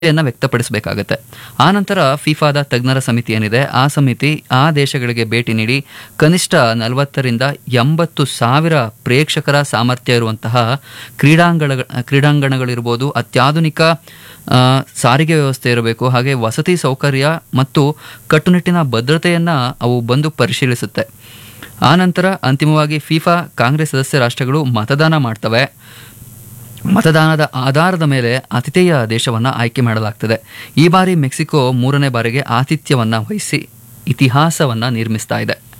ಯನ್ನು ವ್ಯಕ್ತಪಡಿಸಬೇಕಾಗತ್ತೆ ಆನಂತರ ಫಿಫಾದ ತಜ್ಞರ ಸಮಿತಿ ಏನಿದೆ ಆ ಸಮಿತಿ ಆ ದೇಶಗಳಿಗೆ ಭೇಟಿ ನೀಡಿ ಕನಿಷ್ಠ ನಲವತ್ತರಿಂದ ಎಂಬತ್ತು ಸಾವಿರ ಪ್ರೇಕ್ಷಕರ ಸಾಮರ್ಥ್ಯ ಇರುವಂತಹ ಕ್ರೀಡಾಂಗಣ ಕ್ರೀಡಾಂಗಣಗಳಿರ್ಬೋದು ಅತ್ಯಾಧುನಿಕ ಆ, ಸಾರಿಗೆ ವ್ಯವಸ್ಥೆ ಇರಬೇಕು ಹಾಗೆ ವಸತಿ ಸೌಕರ್ಯ ಮತ್ತು ಕಟ್ಟುನಿಟ್ಟಿನ ಭದ್ರತೆಯನ್ನು ಅವು ಬಂದು ಪರಿಶೀಲಿಸುತ್ತೆ ಆನಂತರ ಅಂತಿಮವಾಗಿ ಫಿಫಾ ಕಾಂಗ್ರೆಸ್ ಸದಸ್ಯ ರಾಷ್ಟ್ರಗಳು ಮತದಾನ ಮಾಡ್ತವೆ ಮತದಾನದ ಆಧಾರದ ಮೇಲೆ ಆತಿಥೇಯ ದೇಶವನ್ನು ಆಯ್ಕೆ ಮಾಡಲಾಗ್ತದೆ ಈ ಬಾರಿ ಮೆಕ್ಸಿಕೋ ಮೂರನೇ ಬಾರಿಗೆ ಆತಿಥ್ಯವನ್ನು ವಹಿಸಿ ಇತಿಹಾಸವನ್ನು ನಿರ್ಮಿಸ್ತಾ ಇದೆ